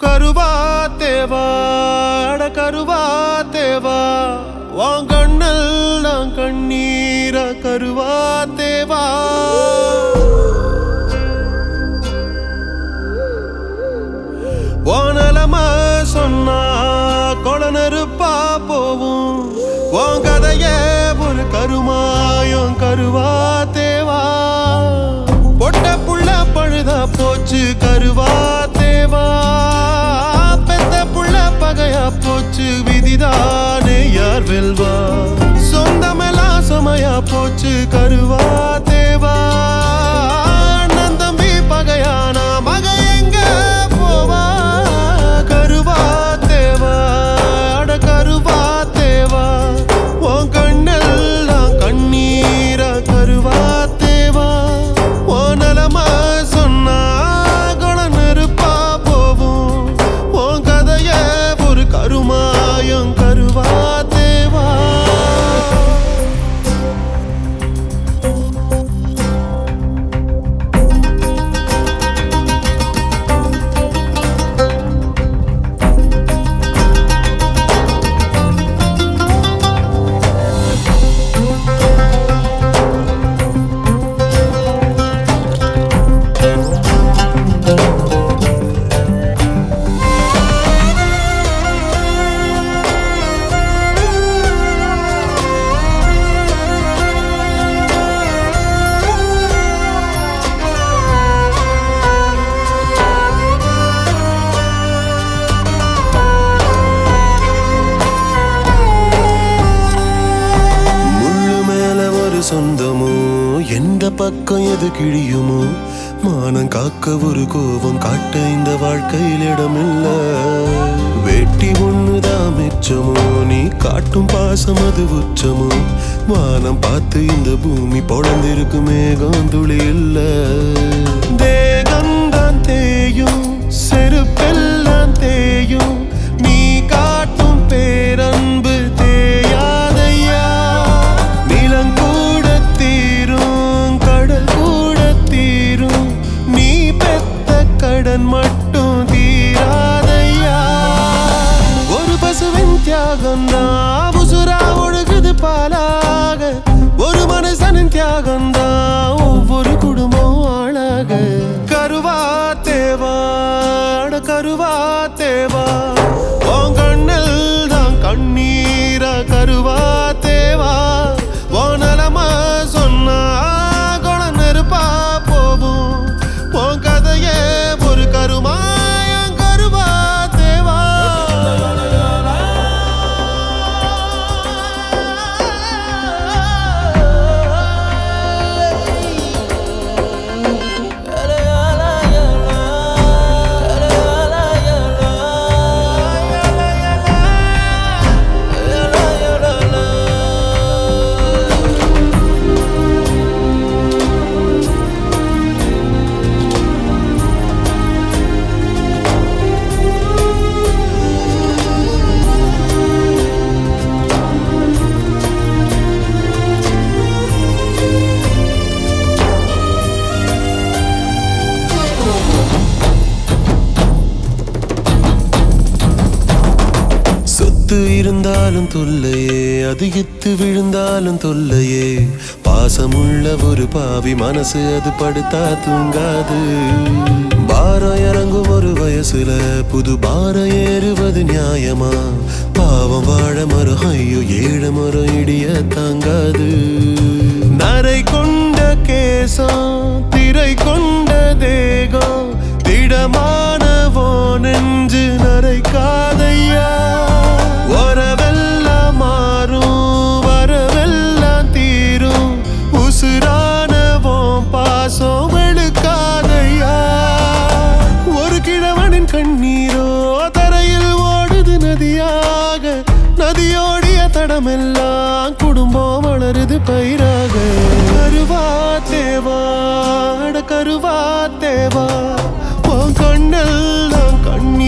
கருவா தேவா அட கருவா தேவா உன் கண்ணல் நான் கண்ணீர கருவா தேவா ஓனலம சொன்னா கொளநெருப்பா போவும் உன் கதைய ஒரு கருமாயம் கருவா தேவா பொட்ட புள்ள பழுதா போச்சு கருவா தேவா பெத்த புள்ள பகையா போச்சு விதிதானே யார் வெல்வா சொந்தமெல்லாம் சுமையா போச்சு கருவா தேவா அண்ணன் தம்பி பகையானா மக எங்க போவா கருவா தேவா அட கருவா தேவா உன் கண்ணெல்லாம் கண்ணீரா கருவா தேவா உன் நலமா சொன்னா குணம் நெருப்பா போவும் உன் கதைய ஒரு கருமாயம் கருவா தேவா முள்ளு மேல ஒரு சொந்தமோ எந்த பக்கம் எது கிழியுமோ மானம் காக்க ஒரு கோபம் காட்ட இந்த வாழ்க்கையில் இடமில்ல வெட்டி ஒண்ணுதான் மிச்சமோ நீ காட்டும் பாசம் அது உச்சமோ வானம் பார்த்து இந்த பூமி பொழந்திருக்கு மேகம் துளி இல்ல தேகம்தான் தேயும் செருப்பெல்லாம் தேயும் நீ காட்டும் பேரன்பு தேயாதையா நிலம் கூட தீரும் கடல் கூட தீரும் நீ பெத்த கடன் மட்டும் தீராதையா ஒரு பசுவின் தியாகம் தான் உசுரா ஒழுகுது பாலாக ஒரு மனுஷனின் தியாகம் தான் ஒவ்வொரு குடும்பம் ஆளாக கருவா தேவா அட கருவா தேவா உன் கண்ணில் தான் கண்ணீரா கருவா தேவா உன் நலமா சொன்னா குணம் நெருப்பா போவும் உன் கதையே ஒரு கருமாயம் கருவா தேவா சொத்து இருந்தாலும் தொல்லையே அதிகித்து விழுந்தாலும் தொல்லையே பாசமுள்ள ஒரு பாவி மனசு அது படுத்தா தூங்காது பாரம் இறங்கும் ஒரு வயசுல புது பாரம் ஏறுவது நியாயமா பாவம் வாழ மரம் ஐயோ ஏழு மரம் இடிய தாங்காது நரை கொண்ட கேசம் திரை கொண்ட தேகம் திடமானவோ நெஞ்சு நரைக்காதையா வரவெல்லாம் மாறும் வரவெல்லாம் தீரும் உசுரானவோம் பாசம் வெளுக்காதையா ஒரு கிழவனின் கண்ணீரோ தரையில் ஓடுது நதியாக நதியோடிய தடமெல்லாம் குடும்பம் வளருது பயிராக கருவா தேவா அட கருவா தேவா உன் கண்ணெல்லாம் கண்ணீர்